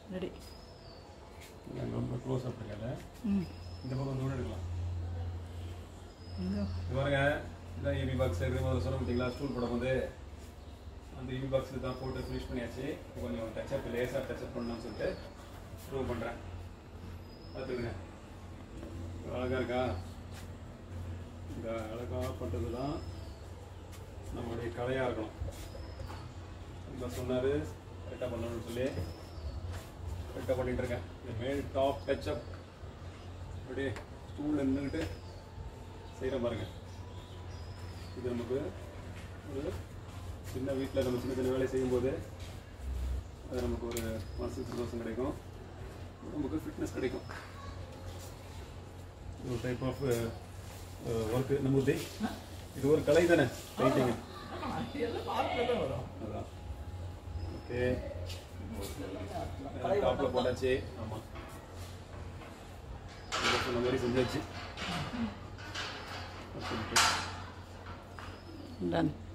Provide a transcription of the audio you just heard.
ready நாங்கள் ரொம்ப close up இருக்காது ம் இந்த பக்கம் தூரம் எடுக்கலாம் இங்கே இது பாருங்க இதான் ஈவி பாக்ஸ் இருக்கிற மாதிரி சொல்ல மாட்டீங்களா ஸ்டூல் போடும்போது அந்த ஈவி பாக்ஸ் தான் போட்டு ஃபினிஷ் பண்ணியாச்சு இப்போ கொஞ்சம் டச்சப் லேசாக டச்சப் பண்ணலாம்னு சொல்லிட்டு ப்ரூவ் பண்ணுறேன் பார்த்துக்குங்க அழகாக இருக்கா இந்த அழகாக பண்ணுறது தான் நம்மளுடைய கலையாக இருக்கணும் இப்போ சொன்னார் கரெக்டாக பண்ணணும்னு சொல்லி கரெக்டாக பண்ணிட்டு இருக்கேன் இந்த மேல் டாப் டச்சப் அப்படியே ஸ்டூலில் நின்றுக்கிட்டு செய்கிற பாருங்க இது நமக்கு ஒரு சின்ன வீட்டில் நம்ம சின்ன சின்ன வேலை செய்யும்போது அது நமக்கு ஒரு மனசு சந்தோஷம் கிடைக்கும் நமக்கு ஃபிட்னஸ் கிடைக்கும் இது ஒரு டைப் ஆஃப் ஒர்க்கு நம்ம உத்தி இது ஒரு கலை தானே பெயிண்டிங் எல்லாம் பார்க்கல தான் வரும் அதான் ஓகே டாப்பில் போட்டாச்சு ஆமாம் சொன்ன மாதிரி செஞ்சாச்சு ஓகே டன்